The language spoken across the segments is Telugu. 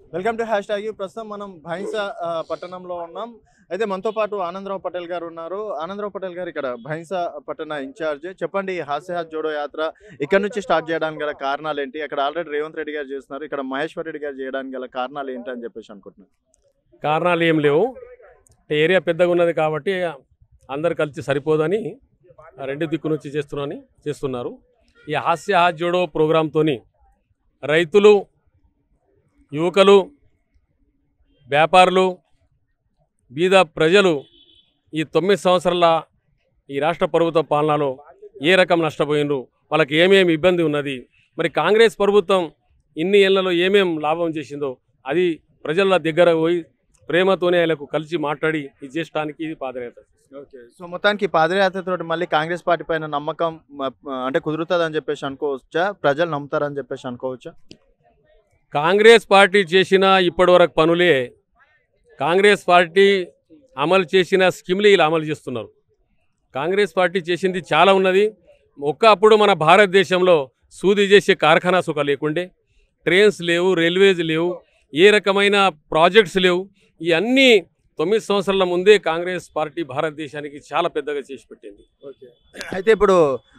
వెల్కమ్ టు హ్యాష్ ట్యాగ్ ప్రస్తుతం మనం భైంస ఆ, పట్టణంలో ఉన్నాం అయితే మనతో పాటు ఆనందరావు పటేల్ గారు ఉన్నారు ఆనందరావు పటేల్ గారు ఇక్కడ భైంస పట్టణ ఇన్ఛార్జ్ చెప్పండి ఈ హాస్యహాత్ జోడో యాత్ర ఇక్కడ నుంచి స్టార్ట్ చేయడానికి గల కారణాలు ఏంటి అక్కడ ఆల్రెడీ రేవంత్ రెడ్డి గారు చేస్తున్నారు ఇక్కడ మహేశ్వర్ రెడ్డి గారు చేయడానికి గల కారణాలు ఏంటి అని చెప్పేసి అనుకుంటున్నాను కారణాలు ఏం లేవు అంటే ఏరియా పెద్దగా ఉన్నది కాబట్టి అందరు కలిసి సరిపోదని ఆ రెండు దిక్కు నుంచి చేస్తున్నారని చేస్తున్నారు ఈ హాస్య హాత్ జోడో ప్రోగ్రాంతో రైతులు యువకులు వ్యాపారులు బీద ప్రజలు ఈ తొమ్మిది సంవత్సరాల ఈ రాష్ట్ర ప్రభుత్వ పాలనలో ఏ రకం నష్టపోయినరు వాళ్ళకి ఏమేమి ఇబ్బంది ఉన్నది మరి కాంగ్రెస్ ప్రభుత్వం ఇన్ని ఏళ్లలో ఏమేం లాభం చేసిందో అది ప్రజల దగ్గర పోయి ప్రేమతోనే ఆయనకు కలిసి మాట్లాడి ఇది చేయడానికి ఇది పాదయాత్ర ఓకే సో మొత్తానికి ఈ పాదయాత్రతో మళ్ళీ కాంగ్రెస్ పార్టీ పైన నమ్మకం మ- అంటే కుదురుతుంది అని చెప్పేసి అనుకోవచ్చా ప్రజలు నమ్ముతారని చెప్పేసి అనుకోవచ్చా కాంగ్రెస్ పార్టీ చేసిన ఇప్పటివరకు పనులే కాంగ్రెస్ పార్టీ అమలు చేసిన స్కీమ్లు ఇలా అమలు చేస్తున్నారు కాంగ్రెస్ పార్టీ చేసింది చాలా ఉన్నది ఒక్కప్పుడు మన భారతదేశంలో సూది చేసే కార్ఖానా సుఖ లేకుండే ట్రైన్స్ లేవు రైల్వేస్ లేవు ఏ రకమైన ప్రాజెక్ట్స్ లేవు ఇవన్నీ తొమ్మిది సంవత్సరాల ముందే కాంగ్రెస్ పార్టీ భారతదేశానికి చాలా పెద్దగా చేసి పెట్టింది అయితే ఇప్పుడు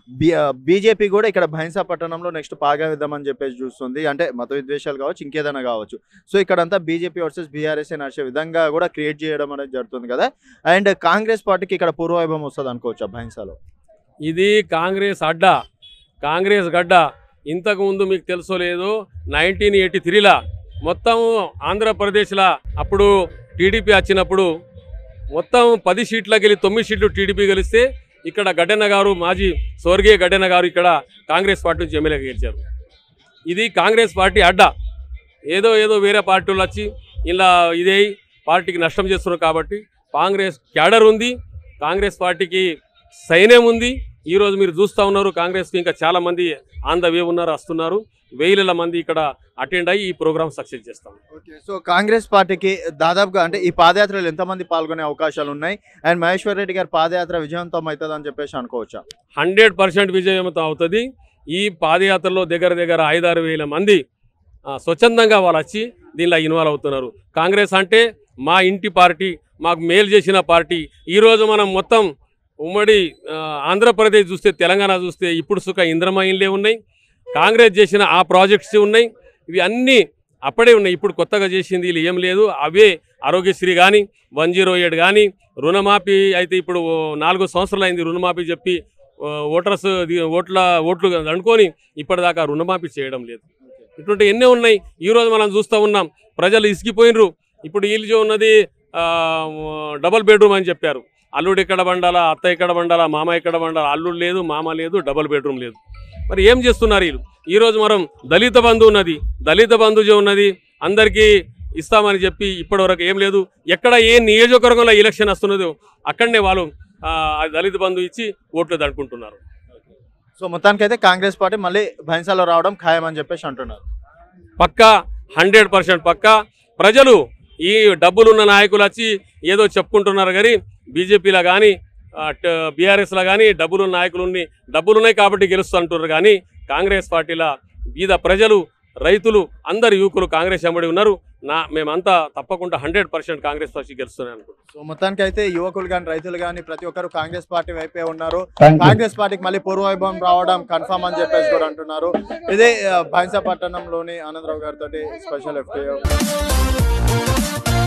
బీజేపీ కూడా ఇక్కడ భైంసా పట్టణంలో నెక్స్ట్ పాగా విద్దామని చెప్పేసి చూస్తుంది అంటే మత విద్వేషాలు కావచ్చు ఇంకేదైనా కావచ్చు సో ఇక్కడంతా బీజేపీ వర్సెస్ బీఆర్ఎస్ నడిచే విధంగా కూడా క్రియేట్ చేయడం అనేది జరుగుతుంది కదా అండ్ కాంగ్రెస్ పార్టీకి ఇక్కడ పూర్వవైభవం వస్తుంది అనుకోవచ్చు భైంసాలో ఇది కాంగ్రెస్ అడ్డా కాంగ్రెస్ గడ్డ ఇంతకుముందు మీకు తెలుసో లేదో నైన్టీన్ ఎయిటీ త్రీలా మొత్తం ఆంధ్రప్రదేశ్లో అప్పుడు టీడీపీ వచ్చినప్పుడు మొత్తం పది సీట్లకి వెళ్ళి తొమ్మిది సీట్లు టీడీపీ గెలిస్తే ఇక్కడ గడ్డన్న గారు మాజీ స్వర్గీయ గడ్డన్న గారు ఇక్కడ కాంగ్రెస్ పార్టీ నుంచి ఎమ్మెల్యేగా గెలిచారు ఇది కాంగ్రెస్ పార్టీ అడ్డా ఏదో ఏదో వేరే పార్టీలు వచ్చి ఇలా ఇదే పార్టీకి నష్టం చేస్తున్నారు కాబట్టి కాంగ్రెస్ క్యాడర్ ఉంది కాంగ్రెస్ పార్టీకి సైన్యం ఉంది ఈరోజు మీరు చూస్తూ ఉన్నారు కాంగ్రెస్కి ఇంకా చాలా మంది ఆన్ ద వే ఉన్నారు వస్తున్నారు వేల మంది ఇక్కడ అటెండ్ అయ్యి ఈ ప్రోగ్రామ్ సక్సెస్ చేస్తాం ఓకే సో కాంగ్రెస్ పార్టీకి దాదాపుగా అంటే ఈ పాదయాత్రలో ఎంతమంది పాల్గొనే అవకాశాలు ఉన్నాయి అండ్ మహేశ్వర్ రెడ్డి గారి పాదయాత్ర విజయవంతం అవుతుంది అని చెప్పేసి అనుకోవచ్చా హండ్రెడ్ పర్సెంట్ విజయవంతం అవుతుంది ఈ పాదయాత్రలో దగ్గర దగ్గర ఐదారు వేల మంది ఆ, స్వచ్ఛందంగా వాళ్ళు వచ్చి దీనిలో ఇన్వాల్వ్ అవుతున్నారు కాంగ్రెస్ అంటే మా ఇంటి పార్టీ మాకు మేలు చేసిన పార్టీ ఈరోజు మనం మొత్తం ఉమ్మడి ఆ, ఆంధ్రప్రదేశ్ చూస్తే తెలంగాణ చూస్తే ఇప్పుడు సుఖ ఇంద్రమయంలే ఉన్నాయి కాంగ్రెస్ చేసిన ఆ ప్రాజెక్ట్స్ ఉన్నాయి ఇవి అన్నీ అప్పుడే ఉన్నాయి ఇప్పుడు కొత్తగా చేసింది వీళ్ళు ఏం లేదు అవే ఆరోగ్యశ్రీ కానీ వన్ జీరో ఎయిట్ కానీ రుణమాఫీ అయితే ఇప్పుడు ఓ నాలుగు సంవత్సరాలు అయింది రుణమాఫీ చెప్పి ఓ ఓటర్స్ ది- ఓట్ల ఓట్లు అనుకొని ఇప్పటిదాకా రుణమాఫీ చేయడం లేదు ఇటువంటి ఎన్నో ఉన్నాయి ఈరోజు మనం చూస్తూ ఉన్నాం ప్రజలు ఇసిగిపోయినరు ఇప్పుడు వీళ్ళు ఉన్నది ఆ, డబల్ బెడ్రూమ్ అని చెప్పారు అల్లుడు ఇక్కడ బండాలా అత్త ఇక్కడ బండాలా మామ ఇక్కడ బండాలా అల్లుడు లేదు మామ లేదు డబల్ బెడ్రూమ్ లేదు మరి ఏం చేస్తున్నారు వీళ్ళు ఈరోజు మనం దళిత బంధు ఉన్నది దళిత బంధు ఉన్నది అందరికీ ఇస్తామని చెప్పి ఇప్పటివరకు ఏం లేదు ఎక్కడ ఏ నియోజకవర్గంలో ఎలక్షన్ వస్తున్నదో అక్కడనే వాళ్ళు ఆ, ఆ దళిత బంధు ఇచ్చి ఓట్లు దండుకుంటున్నారు సో మొత్తానికి అయితే కాంగ్రెస్ పార్టీ మళ్ళీ భైంసాలో రావడం ఖాయం అని చెప్పేసి అంటున్నారు పక్కా హండ్రెడ్ పర్సెంట్ పక్కా ప్రజలు ఈ డబ్బులున్న నాయకులు వచ్చి ఏదో చెప్పుకుంటున్నారు కానీ బీజేపీలో కానీ బీఆర్ఎస్లో కానీ డబ్బులున్న నాయకులు ఉన్ని డబ్బులున్నాయి కాబట్టి గెలుస్తూ అంటున్నారు కానీ కాంగ్రెస్ పార్టీలో బీద ప్రజలు రైతులు అందరు యువకులు కాంగ్రెస్ వెంబడి ఉన్నారు నా మేమంతా తప్పకుండా హండ్రెడ్ పర్సెంట్ కాంగ్రెస్ పార్టీ గెలుస్తున్నాయి అనుకుంటున్నాం సో మొత్తానికి అయితే యువకులు కానీ రైతులు కానీ ప్రతి ఒక్కరు కాంగ్రెస్ పార్టీ వైపే ఉన్నారు కాంగ్రెస్ పార్టీకి మళ్ళీ పూర్వవైభవం రావడం కన్ఫర్మ్ అని చెప్పేసి కూడా అంటున్నారు ఇదే భైంసా పట్టణంలోని ఆనందరావు గారితో స్పెషల్ ఎఫ్టీఓ